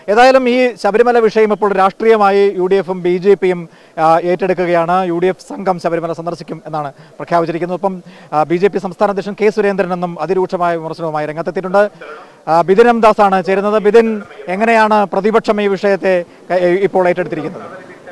ഏതായാലും ഈ ശബരിമല വിഷയം ഇപ്പോൾ രാഷ്ട്രീയമായി യു ഡി എഫും ബി ജെ പിയും ഏറ്റെടുക്കുകയാണ് യു ഡി എഫ് സംഘം ശബരിമല സന്ദർശിക്കും എന്നാണ് പ്രഖ്യാപിച്ചിരിക്കുന്നത് ഒപ്പം ബി ജെ പി സംസ്ഥാന അധ്യക്ഷൻ കെ സുരേന്ദ്രൻ എന്നും അതിരൂക്ഷമായ വിമർശനവുമായി രംഗത്തെത്തിയിട്ടുണ്ട് ആ, ബിതിൻ എം ദാസാണ് ചേരുന്നത് ബിതിൻ എങ്ങനെയാണ് പ്രതിപക്ഷം ഈ വിഷയത്തെ ക- ഇപ്പോൾ ഏറ്റെടുത്തിരിക്കുന്നത്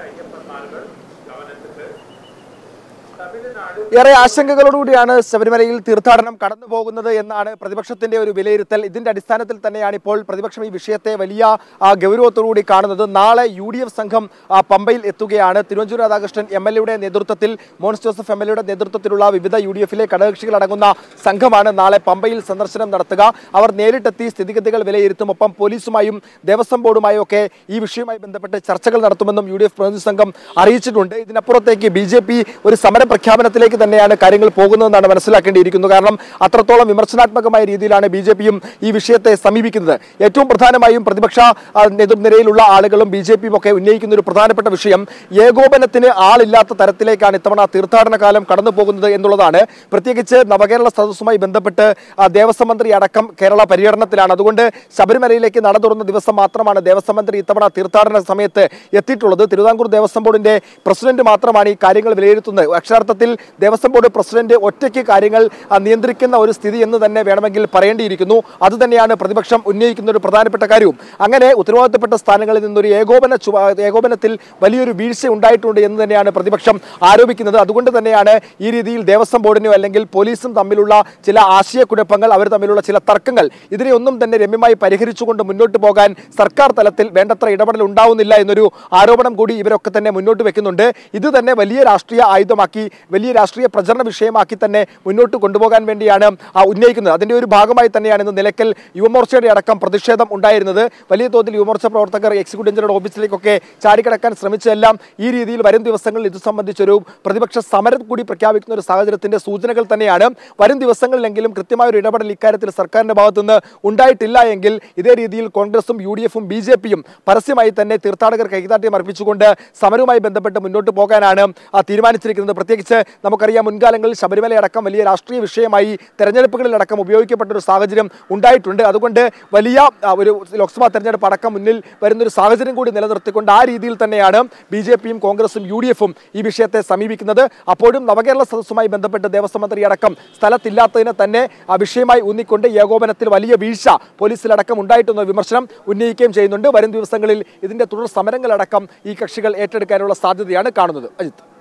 ഏറെ ആശങ്കകളോടുകൂടിയാണ് ശബരിമലയിൽ തീർത്ഥാടനം കടന്നു പോകുന്നത് എന്നാണ് പ്രതിപക്ഷത്തിന്റെ ഒരു വിലയിരുത്തൽ ഇതിന്റെ അടിസ്ഥാനത്തിൽ തന്നെയാണ് ഇപ്പോൾ പ്രതിപക്ഷം ഈ വിഷയത്തെ വലിയ ആ, ഗൗരവത്തോടുകൂടി കാണുന്നത് നാളെ യു ഡി എഫ് സംഘം ആ, പമ്പയിൽ എത്തുകയാണ് തിരുവഞ്ചൂർ രാധാകൃഷ്ണൻ എം എൽ എയുടെ നേതൃത്വത്തിൽ മോൻസ് ജോസഫ് എം എൽ എയുടെ നേതൃത്വത്തിലുള്ള വിവിധ യു ഡി എഫിലെ ഘടകകക്ഷികൾ അടങ്ങുന്ന സംഘമാണ് നാളെ പമ്പയിൽ സന്ദർശനം നടത്തുക അവർ നേരിട്ടെത്തി സ്ഥിതിഗതികൾ വിലയിരുത്തും ഒപ്പം പോലീസുമായും ദേവസ്വം ബോർഡുമായും ഒക്കെ ഈ വിഷയവുമായി ബന്ധപ്പെട്ട് ചർച്ചകൾ നടത്തുമെന്നും യു ഡി എഫ് പ്രതിനിധി സംഘം അറിയിച്ചിട്ടുണ്ട് ഇതിനപ്പുറത്തേക്ക് ബി ജെ പി ഒരു സമര പ്രഖ്യാപനത്തിലേക്ക് തന്നെയാണ് കാര്യങ്ങൾ പോകുന്നതെന്നാണ് മനസ്സിലാക്കേണ്ടിയിരിക്കുന്നത് കാരണം അത്രത്തോളം വിമർശനാത്മകമായ രീതിയിലാണ് ബി ജെ പിയും ഈ വിഷയത്തെ സമീപിക്കുന്നത് ഏറ്റവും പ്രധാനമായും പ്രതിപക്ഷ ആ, നേതൃനിരയിലുള്ള ആളുകളും ബി ജെ പിയും ഒക്കെ ഉന്നയിക്കുന്ന ഒരു പ്രധാനപ്പെട്ട വിഷയം ഏകോപനത്തിന് ആളില്ലാത്ത തരത്തിലേക്കാണ് ഇത്തവണ തീർത്ഥാടന കാലം കടന്നു പോകുന്നത് എന്നുള്ളതാണ് പ്രത്യേകിച്ച് നവകേരള സദസ്സുമായി ബന്ധപ്പെട്ട് ആ, ദേവസ്വം മന്ത്രി അടക്കം കേരള പര്യടനത്തിലാണ് അതുകൊണ്ട് ശബരിമലയിലേക്ക് നട തുറന്ന ദിവസം മാത്രമാണ് ദേവസ്വം മന്ത്രി ഇത്തവണ തീർത്ഥാടന സമയത്ത് എത്തിയിട്ടുള്ളത് തിരുവിതാംകൂർ ദേവസ്വം ബോർഡിന്റെ പ്രസിഡന്റ് മാത്രമാണ് ഈ കാര്യങ്ങൾ വിലയിരുത്തുന്നത് അക്ഷരാർത്ഥത്തിൽ ദേവസ്വം ബോർഡ് പ്രസിഡന്റ് ഒറ്റയ്ക്ക് കാര്യങ്ങൾ ആ, നിയന്ത്രിക്കുന്ന ഒരു സ്ഥിതി എന്ന് തന്നെ വേണമെങ്കിൽ പറയേണ്ടിയിരിക്കുന്നു അത് തന്നെയാണ് പ്രതിപക്ഷം ഉന്നയിക്കുന്ന ഒരു പ്രധാനപ്പെട്ട കാര്യവും അങ്ങനെ ഉത്തരവാദിത്തപ്പെട്ട സ്ഥാനങ്ങളിൽ നിന്നൊരു ഏകോപന ചുവ- ഏകോപനത്തിൽ വലിയൊരു വീഴ്ച ഉണ്ടായിട്ടുണ്ട് എന്ന് തന്നെയാണ് പ്രതിപക്ഷം ആരോപിക്കുന്നത് അതുകൊണ്ട് തന്നെയാണ് ഈ രീതിയിൽ ദേവസ്വം ബോർഡിനോ അല്ലെങ്കിൽ പോലീസും തമ്മിലുള്ള ചില ആശയക്കുഴപ്പങ്ങൾ അവർ തമ്മിലുള്ള ചില തർക്കങ്ങൾ ഇതിനെ ഒന്നും തന്നെ രമ്യമായി പരിഹരിച്ചുകൊണ്ട് മുന്നോട്ട് പോകാൻ സർക്കാർ തലത്തിൽ വേണ്ടത്ര ഇടപെടൽ ഉണ്ടാവുന്നില്ല എന്നൊരു ആരോപണം കൂടി ഇവരൊക്കെ തന്നെ മുന്നോട്ട് വെക്കുന്നുണ്ട് ഇത് തന്നെ വലിയ രാഷ്ട്രീയ ആയുധമാക്കി വലിയ രാഷ്ട്രീയ പ്രചരണ വിഷയമാക്കി തന്നെ മുന്നോട്ട് കൊണ്ടുപോകാൻ വേണ്ടിയാണ് ആ, ഉന്നയിക്കുന്നത് അതിന്റെ ഒരു ഭാഗമായി തന്നെയാണ് ഇന്ന് നിലയ്ക്കൽ യുവമോർച്ചയുടെ അടക്കം പ്രതിഷേധം ഉണ്ടായിരുന്നത് വലിയ തോതിൽ യുവമോർച്ച പ്രവർത്തകർ എക്സിക്യൂട്ടീവ് എഞ്ചിനീയറുടെ ഓഫീസിലേക്കൊക്കെ ചാടിക്കടക്കാൻ ശ്രമിച്ചതെല്ലാം ഈ രീതിയിൽ വരും ദിവസങ്ങളിൽ ഇത് സംബന്ധിച്ചൊരു പ്രതിപക്ഷ സമരം കൂടി പ്രഖ്യാപിക്കുന്ന ഒരു സാഹചര്യത്തിന്റെ സൂചനകൾ തന്നെയാണ് വരും ദിവസങ്ങളിലെങ്കിലും കൃത്യമായ ഒരു ഇടപെടൽ ഇക്കാര്യത്തിൽ സർക്കാരിന്റെ ഭാഗത്തുനിന്ന് ഉണ്ടായിട്ടില്ല എങ്കിൽ ഇതേ രീതിയിൽ കോൺഗ്രസും യു ഡി എഫും ബി ജെ പിയും പരസ്യമായി തന്നെ തീർത്ഥാടകർ കൈകാര്യം അർപ്പിച്ചുകൊണ്ട് സമരവുമായി ബന്ധപ്പെട്ട് മുന്നോട്ട് പോകാനാണ് ആ, തീരുമാനിച്ചിരിക്കുന്നത് പ്രത്യേകിച്ച് നമുക്കറിയാം മുൻകാലങ്ങളിൽ ശബരിമല അടക്കം വലിയ രാഷ്ട്രീയ വിഷയമായി തെരഞ്ഞെടുപ്പുകളിലടക്കം ഉപയോഗിക്കപ്പെട്ട ഒരു സാഹചര്യം ഉണ്ടായിട്ടുണ്ട് അതുകൊണ്ട് വലിയ ആ, ഒരു ലോക്സഭാ തെരഞ്ഞെടുപ്പ് അടക്കം മുന്നിൽ വരുന്ന ഒരു സാഹചര്യം കൂടി നിലനിർത്തിക്കൊണ്ട് ആ രീതിയിൽ തന്നെയാണ് ബി ജെ പിയും കോൺഗ്രസും യു ഡി എഫും ഈ വിഷയത്തെ സമീപിക്കുന്നത് അപ്പോഴും നവകേരള സദസ്സുമായി ബന്ധപ്പെട്ട് ദേവസ്വം മന്ത്രി അടക്കം സ്ഥലത്തില്ലാത്തതിനെ തന്നെ ആ വിഷയമായി ഊന്നിക്കൊണ്ട് ഏകോപനത്തിൽ വലിയ വീഴ്ച പോലീസിലടക്കം ഉണ്ടായിട്ടുന്ന വിമർശനം ഉന്നയിക്കുകയും ചെയ്യുന്നുണ്ട് വരും ദിവസങ്ങളിൽ ഇതിന്റെ തുടർ സമരങ്ങളടക്കം ഈ കക്ഷികൾ ഏറ്റെടുക്കാനുള്ള സാധ്യതയാണ് കാണുന്നത് അജിത്ത്